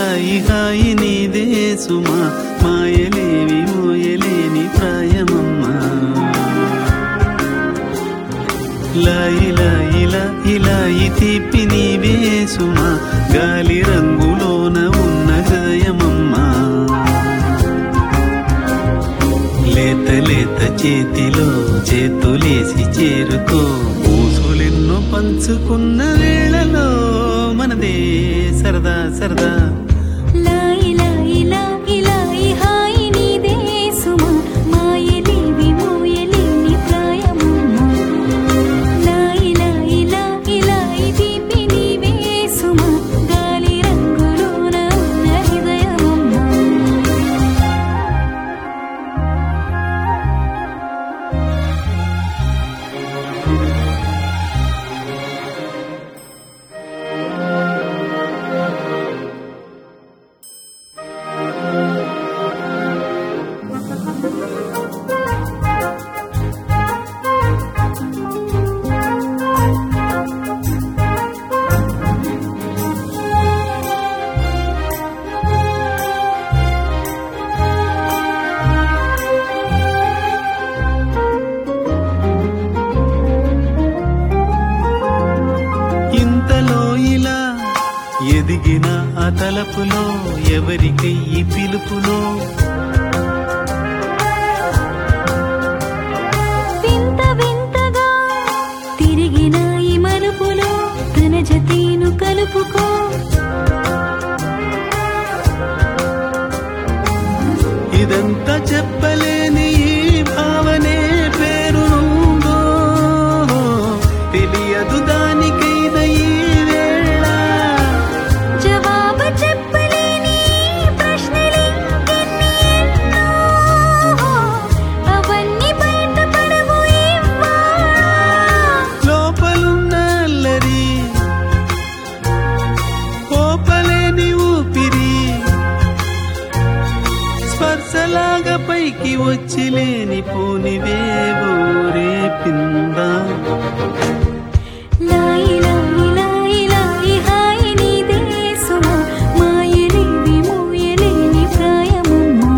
లాయి హాయి నీదే సుమా మాయలేవి మోయలేని ప్రాయమమ్మా లాయి లాయి లాయి లాయి తీపి నీవే సుమా గాలి రంగులోన ఉన్న హృదయమమ్మా లేత లేత చేతిలో చేతులేసి చేరుకో ఊసులెన్నో పంచుకున్న వేళలో మనదే సరదా సరదా లాయి లాయి లాయి లాయి హాయి నీదే సుమా మాయలేవి మోయలేని ప్రాయమమ్మా లాయి లాయి లాయి లాయి తీపి నీవే సుమా గాలి రంగులోన ఉన్న హృదయమమ్మా ఇంతలో ఇలా ఎదిగిన ఆ తలపులో ఎవరికయ్యి పిలుపులో వింత వింతగా తిరిగిన ఈ మలుపులో తన జతీను కలుపుకో ఇదంతా చెప్పలేని ఈ భావనే పేరు నుండో తెలియదు దానికైన ఈ వేళ జవాబు చెప్పలేని ఈ ప్రశ్నలింకెన్ని ఎన్నో. అవన్నీ బయటపడవు ఇవ్వాళ. లోపలున్న అల్లరి కోపలేని ఊపిరి స్పర్శలాగా పైకి వచ్చి లేని పోనివేవో రేపిందా లాయి లాయి లాయి లాయి హాయి నీదే సుమా మాయలేవి మోయలేని ప్రాయమమ్మా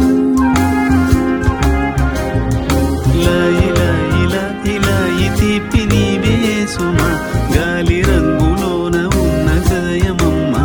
లాయి లాయి లాయి లాయి తీపి నీవే సుమా గాలి రంగులోన ఉన్న హృదయమమ్మా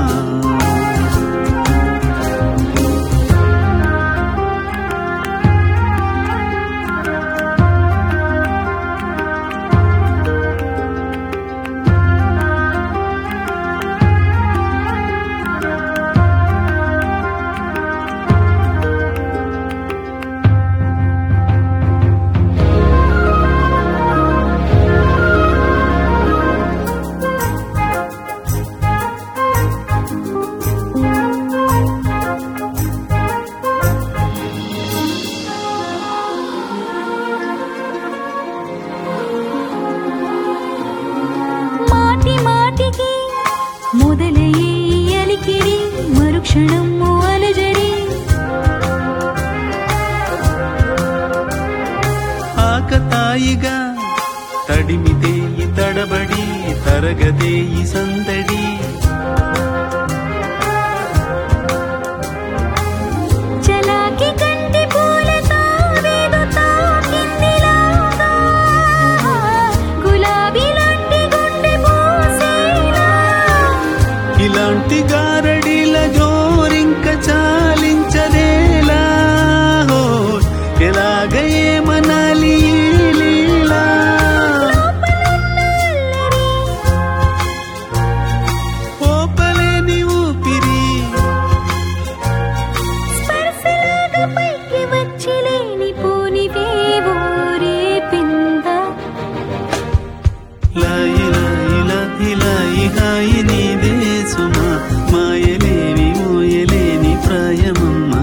మాటి మాటికి మొదలయ్యే ఈ అలికిడి మరుక్షణం అలజడి ఆకతాయిగా తడిమితే ఈ తడబడి తరగదే ఈ సందడి చలాకి కంటి పూలతో వేదు తాకిందిలాగా గులాబీ లాంటి గుండె పూసేలా ఇలాంటి గారడిల జోరింక చాలించదేలా హో, ఎలాగ ఏమనాలి ఈ లీలా ఓపలేని ఊపిరి స్పర్శలాగా పైకి వచ్చి లేని పోనివేవో రేపిందా లాయి లాయి లాయి లాయి హాయి నీదే సుమా మాయలేవి మోయలేని ప్రాయమమ్మా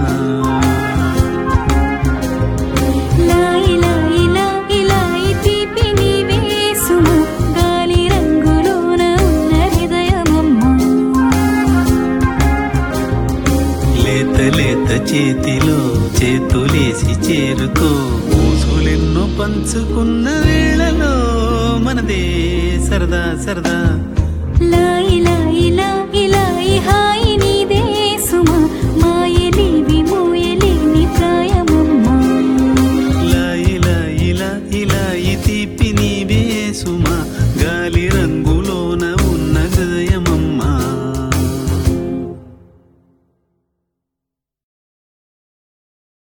లాయి లాయి లాయి లాయి తీపి నీవే సుమా గాలి రంగులోన ఉన్న హృదయమమ్మా లేత లేత చేతిలో చేతులేసి చేరుకో ఊసులెన్నో పంచుకున్న వేళలో మనదే సరదా సరదా లాయి లాయి లాయి